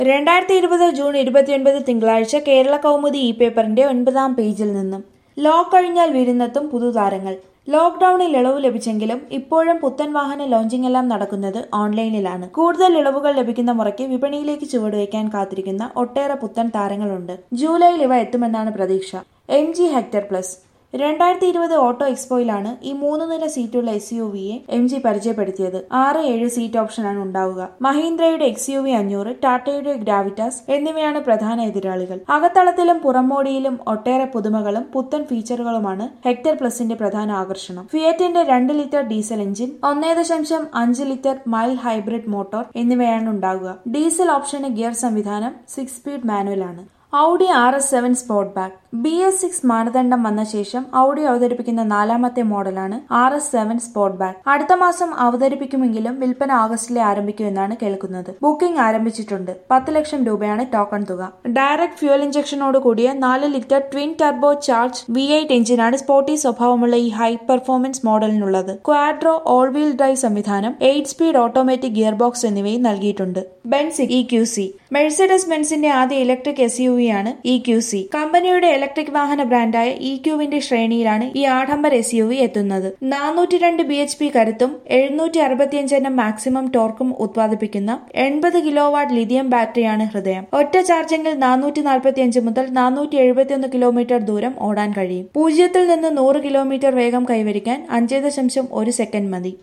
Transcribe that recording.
രണ്ടായിരത്തി ഇരുപത് ജൂൺ ഇരുപത്തിയൊൻപത് തിങ്കളാഴ്ച കേരള കൗമുദി ഇ പേപ്പറിന്റെ ഒൻപതാം പേജിൽ നിന്നും ലോക്ക് കഴിഞ്ഞാൽ വിരുന്നെത്തും പുതുതാരങ്ങൾ ലോക്ഡൌണിൽ ഇളവ് ലഭിച്ചെങ്കിലും ഇപ്പോഴും പുത്തൻ വാഹന ലോഞ്ചിംഗ് എല്ലാം നടക്കുന്നത് ഓൺലൈനിലാണ് കൂടുതൽ ഇളവുകൾ ലഭിക്കുന്ന മുറയ്ക്ക് വിപണിയിലേക്ക് ചുവടുവയ്ക്കാൻ കാത്തിരിക്കുന്ന ഒട്ടേറെ പുത്തൻ താരങ്ങളുണ്ട് ജൂലൈയിൽ ഇവ എത്തുമെന്നാണ് പ്രതീക്ഷ എം ജി ഹെക്ടർ പ്ലസ് രണ്ടായിരത്തി ഇരുപത് ഓട്ടോ എക്സ്പോയിലാണ് ഈ മൂന്ന് നില സീറ്റുള്ള എസ് യു വിയെ എം ജി പരിചയപ്പെടുത്തിയത് ആറ് ഏഴ് സീറ്റ് ഓപ്ഷനാണ് ഉണ്ടാവുക മഹീന്ദ്രയുടെ എക്സ് യു വി അഞ്ഞൂറ് ടാറ്റയുടെ ഗ്രാവിറ്റാസ് എന്നിവയാണ് പ്രധാന എതിരാളികൾ അകത്തളത്തിലും പുറംമോടിയിലും ഒട്ടേറെ പുതുമകളും പുത്തൻ ഫീച്ചറുകളുമാണ് ഹെക്ടർ പ്ലസിന്റെ പ്രധാന ആകർഷണം ഫിയറ്റിന്റെ രണ്ട് ലിറ്റർ ഡീസൽ എഞ്ചിൻ ഒന്നേ ദശാംശം അഞ്ച് ലിറ്റർ മൈൽ ഹൈബ്രിഡ് മോട്ടോർ എന്നിവയാണ് ഉണ്ടാവുക ഡീസൽ ഓപ്ഷന് ഗിയർ സംവിധാനം സിക്സ് സ്പീഡ് മാനുവൽ ആണ് Audi R S seven Sportback B S six മാനദണ്ഡം വന്ന ശേഷം ഔഡി അവതരിപ്പിക്കുന്ന നാലാമത്തെ മോഡലാണ് R S seven Sportback അടുത്ത മാസം അവതരിപ്പിക്കുമെങ്കിലും വിൽപ്പന ആഗസ്റ്റിലെ ആരംഭിക്കുമെന്നാണ് കേൾക്കുന്നത് ബുക്കിംഗ് ആരംഭിച്ചിട്ടുണ്ട് പത്ത് ലക്ഷം രൂപയാണ് ടോക്കൺ തുക ഡയറക്ട് ഫ്യൂൽ ഇഞ്ചക്ഷനോട് കൂടിയ നാല് litre twin turbo charge V eight എഞ്ചിനാണ് സ്പോർട്ടി സ്വഭാവമുള്ള ഈ ഹൈ പെർഫോമൻസ് മോഡലിനുള്ളത് ക്വാഡ്രോ ഓൾ വീൽ ഡ്രൈവ് സംവിധാനം eight speed automatic gear box എന്നിവയും നൽകിയിട്ടുണ്ട് Benz E Q C Mercedes ബെൻസിന്റെ ആദ്യ ഇലക്ട്രിക് എസ് യു വി ആണ് ഇ ക്യു സി കമ്പനിയുടെ ഇലക്ട്രിക് വാഹന ബ്രാൻഡായ ഇ ക്യുവിന്റെ ശ്രേണിയിലാണ് ഈ ആഡംബര എസ് യു വി എത്തുന്നത് നാനൂറ്റി രണ്ട് ബി എച്ച് പി കരുത്തും എഴുന്നൂറ്റി അറുപത്തിയഞ്ച് എണ്ണം മാക്സിമം ടോർക്കും ഉത്പാദിപ്പിക്കുന്ന എൺപത് കിലോ വാട്ട് ലിഥിയം ബാറ്ററിയാണ് ഹൃദയം ഒറ്റ ചാർജിംഗിൽ നാനൂറ്റി നാൽപ്പത്തിയഞ്ച് മുതൽ നാനൂറ്റി എഴുപത്തിയൊന്ന് കിലോമീറ്റർ ദൂരം ഓടാൻ കഴിയും പൂജ്യത്തിൽ നിന്ന് നൂറ് കിലോമീറ്റർ വേഗം കൈവരിക്കാൻ അഞ്ചേ ദശാംശം ഒരു സെക്കൻഡ് മതി